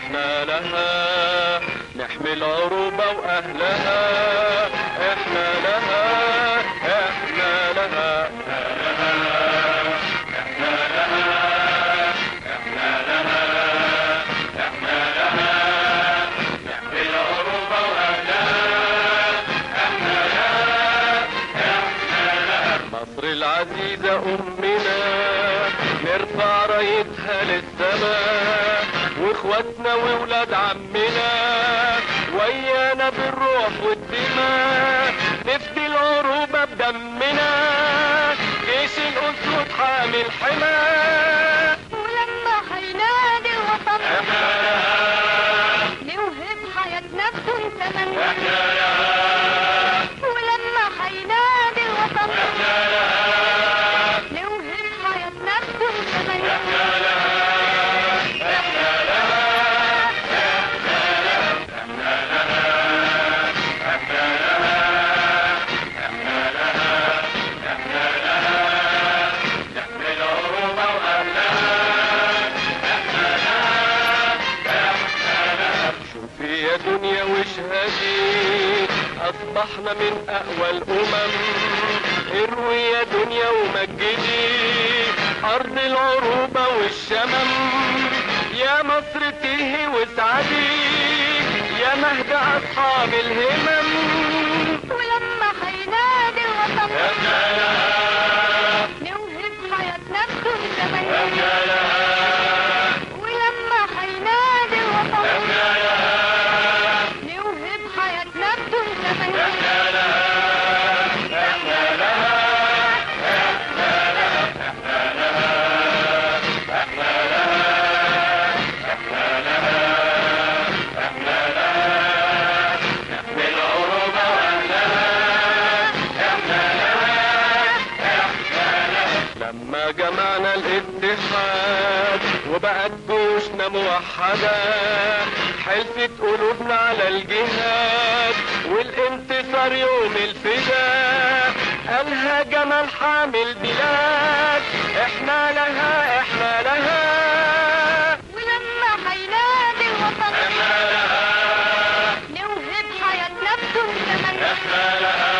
احنا لها نحمي العروبة واهلها احنا لها احنا لها مصر العزيزة أمنا نرفع رايتها للسماء واخواتنا وولاد عمنا ويانا بالروح والدماء نفدي العروبة بدمنا جيش الأسود حامل حماه ولما هينادي الوطن نوهب حياتنا بدون ثمن ولما هينادي الوطن نوهب حياتنا بدون ثمن شوفي يا دنيا واشهدي اصبحنا من اقوى الامم اروي يا دنيا ومجدي ارض العروبة والشمم يا مصر تهي واسعدي يا مهد اصحاب الهمم ولما هينادي الوطن نوهب حياتنا بدون ثمن ولما هينادي الوطن نوهب حياتنا بدون ثمن لما جمعنا الاتحاد وبقت جيوشنا موحدة حلفت قلوبنا على الجهاد والانتصار يوم الفداء قالها جمال حامل بلاد احنا لها احنا لها ولما هينادي الوطن احنا لها نوهب حياتنا بدون ثمن احنا لها